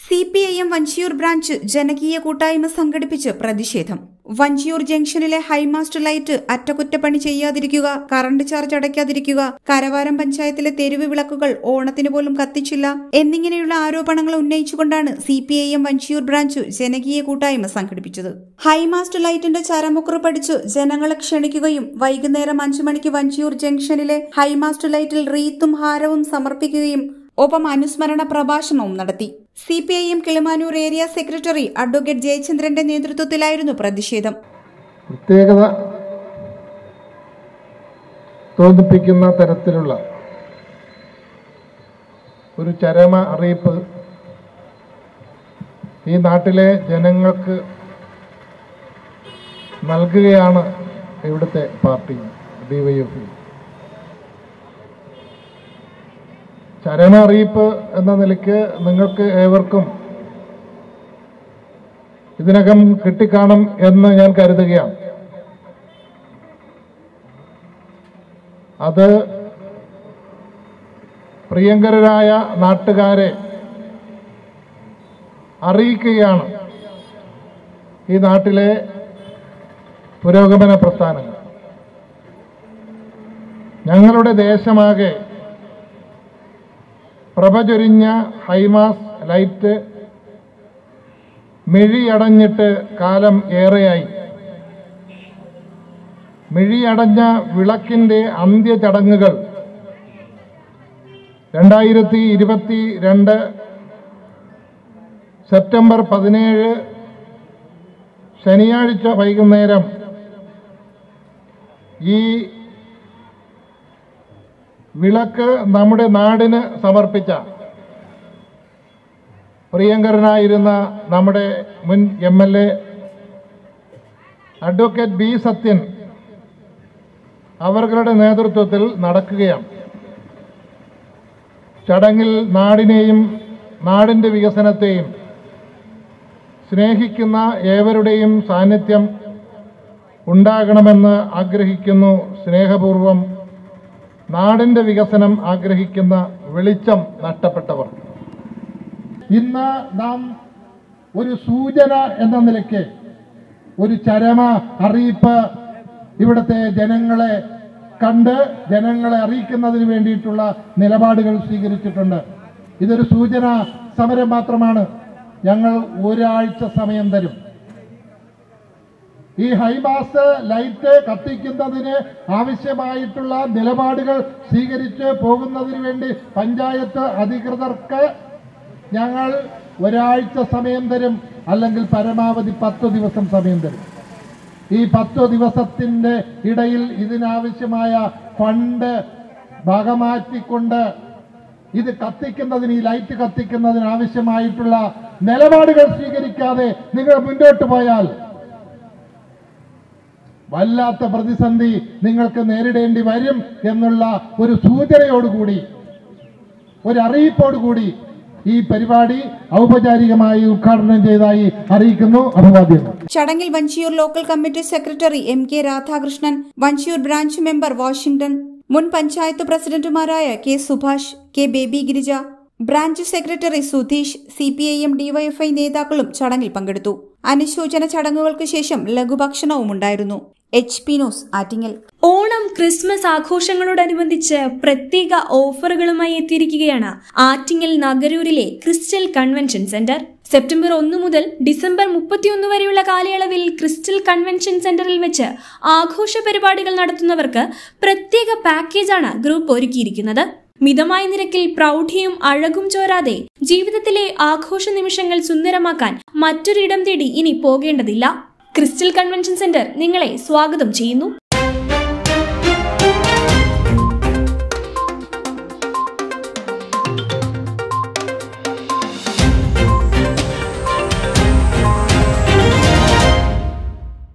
C P I M Vanchiyoor branch ജനകീയ കൂട്ടായ്മ സംഘടിപ്പിച്ച് പ്രതിഷേധം വഞ്ചിയൂർ ജംഗ്ഷനിലെ ഹൈമാസ്റ്റ് ലൈറ്റ് അറ്റകുറ്റപ്പണി ചെയ്യാതിരിക്കുക കറണ്ട് ചാർജ് അടയ്ക്കാതിരിക്കുക കരവാരം പഞ്ചായത്തിലെ തെരുവ് വിളക്കുകൾ ഓണത്തിന് പോലും കത്തിച്ചില്ല എന്നിങ്ങനെയുള്ള ആരോപണങ്ങൾ ഉന്നയിച്ചുകൊണ്ടാണ് C P I M Vanchiyoor branch ജനകീയ കൂട്ടായ്മ സംഘടിപ്പിച്ചത് ഹൈമാസ്റ്റ് ലൈറ്റിന്റെ ചരമുക്കുറിപ്പടിച്ച് ജനങ്ങളെ ക്ഷണിക്കുകയും വൈകുന്നേരം അഞ്ചു മണിക്ക് വഞ്ചിയൂർ ജംഗ്ഷനിലെ ഹൈമാസ്റ്റ് ലൈറ്റിൽ റീത്തും ഹാരവും സമർപ്പിക്കുകയും ഒപ്പം അനുസ്മരണ പ്രഭാഷണവും നടത്തി C P I M Kilimanoor area secretary advocate ജയചന്ദ്രന്റെ നേതൃത്വത്തിലായിരുന്നു പ്രതിഷേധം പ്രത്യേകത തോന്നിപ്പിക്കുന്ന തരത്തിലുള്ള ഒരു ചരമ അറിയിപ്പ് ഈ നാട്ടിലെ ജനങ്ങൾക്ക് നൽകുകയാണ് ഇവിടുത്തെ പാർട്ടി ഡിവൈഎഫ്ഐ ചരമ അറിയിപ്പ് എന്ന നിലയ്ക്ക് നിങ്ങൾക്ക് ഏവർക്കും ഇതിനകം കിട്ടിക്കാണും എന്ന് ഞാൻ കരുതുകയാണ് അത് പ്രിയങ്കരായ നാട്ടുകാരെ അറിയിക്കുകയാണ് ഈ നാട്ടിലെ പുരോഗമന പ്രസ്ഥാനങ്ങൾ ഞങ്ങളുടെ ദേശമാകെ പ്രഭചൊരിഞ്ഞ ഹൈമാസ് ലൈറ്റ് മിഴിയടഞ്ഞിട്ട് കാലം ഏറെയായി മിഴിയടഞ്ഞ വിളക്കിന്റെ അന്ത്യചടങ്ങുകൾ രണ്ടായിരത്തി ഇരുപത്തി രണ്ട് സെപ്റ്റംബർ പതിനേഴ് ശനിയാഴ്ച വൈകുന്നേരം ഈ വിളക്ക് നമ്മുടെ നാടിന് സമർപ്പിച്ച പ്രിയങ്കരനായിരുന്ന നമ്മുടെ മുൻ M L A advocate B Sathyan അവരുടെ നേതൃത്വത്തിൽ നടക്കുകയാണ് ചടങ്ങിൽ നാടിനെയും നാടിൻ്റെ വികസനത്തെയും സ്നേഹിക്കുന്ന ഏവരുടെയും സാന്നിധ്യം ഉണ്ടാകണമെന്ന് ആഗ്രഹിക്കുന്നു സ്നേഹപൂർവം നാടിന്റെ വികസനം ആഗ്രഹിക്കുന്ന വെളിച്ചം നഷ്ടപ്പെട്ടവർ ഇന്ന് നാം ഒരു സൂചന എന്ന നിലയ്ക്ക് ഒരു ചരമ അറിയിപ്പ് ഇവിടുത്തെ ജനങ്ങളെ കണ്ട് ജനങ്ങളെ അറിയിക്കുന്നതിന് വേണ്ടിയിട്ടുള്ള നിലപാടുകൾ സ്വീകരിച്ചിട്ടുണ്ട് ഇതൊരു സൂചന സമരം മാത്രമാണ് ഞങ്ങൾ ഒരാഴ്ച സമയം തരും ഈ ഹൈമാസ് ലൈറ്റ് കത്തിക്കുന്നതിന് ആവശ്യമായിട്ടുള്ള നിലപാടുകൾ സ്വീകരിച്ച് പോകുന്നതിന് വേണ്ടി പഞ്ചായത്ത് അധികൃതർക്ക് ഞങ്ങൾ ഒരാഴ്ച സമയം തരും അല്ലെങ്കിൽ പരമാവധി പത്ത് ദിവസം സമയം തരും ഈ പത്ത് ദിവസത്തിന്റെ ഇടയിൽ ഇതിനാവശ്യമായ ഫണ്ട് ഭാഗമാറ്റിക്കൊണ്ട് ഇത് കത്തിക്കുന്നതിന് ഈ ലൈറ്റ് കത്തിക്കുന്നതിന് ആവശ്യമായിട്ടുള്ള നിലപാടുകൾ സ്വീകരിക്കാതെ നിങ്ങൾ മുന്നോട്ട് പോയാൽ വല്ലാത്ത പ്രതിസന്ധി നിങ്ങൾക്ക് നേരിടേണ്ടി വരും എന്നുള്ള ഒരു സൂചനയോടുകൂടി ഒരു അറിയിപ്പോടുകൂടി ഈ പരിപാടി ഔപചാരികമായി ഉദ്ഘാടനം ചെയ്തതായി അറിയിക്കുന്നു അഭിവാദ്യങ്ങൾ ചടങ്ങിൽ Vanchiyoor local committee secretary M K Radhakrishnan Vanchiyoor branch member Washington മുൻ പഞ്ചായത്ത് പ്രസിഡന്റുമാരായ K Subhash K Baby Girija branch secretary Sudheesh C P I M DYFI നേതാക്കളും ചടങ്ങിൽ പങ്കെടുത്തു അനുശോചന ചടങ്ങുകൾക്ക് ശേഷം ലഘുഭക്ഷണവും ഉണ്ടായിരുന്നു H P news Attingal Onam Christmas ആഘോഷങ്ങളോടനുബന്ധിച്ച് പ്രത്യേക ഓഫറുകളുമായി എത്തിയിരിക്കുകയാണ് ആറ്റിങ്ങൽ നഗരൂരിലെ ക്രിസ്റ്റൽ കൺവെൻഷൻ സെന്റർ സെപ്റ്റംബർ ഒന്ന് മുതൽ ഡിസംബർ മുപ്പത്തിയൊന്ന് വരെയുള്ള കാലയളവിൽ ക്രിസ്റ്റൽ കൺവെൻഷൻ സെന്ററിൽ വെച്ച് ആഘോഷ പരിപാടികൾ നടത്തുന്നവർക്ക് പ്രത്യേക പാക്കേജാണ് ഗ്രൂപ്പ് ഒരുക്കിയിരിക്കുന്നത് മിതമായ നിരക്കിൽ പ്രൗഢിയും അഴകും ചോരാതെ ജീവിതത്തിലെ ആഘോഷ നിമിഷങ്ങൾ സുന്ദരമാക്കാൻ മറ്റൊരിടം തേടി ഇനി പോകേണ്ടതില്ല ക്രിസ്റ്റൽ കൺവെൻഷൻ സെന്റർ നിങ്ങളെ സ്വാഗതം ചെയ്യുന്നു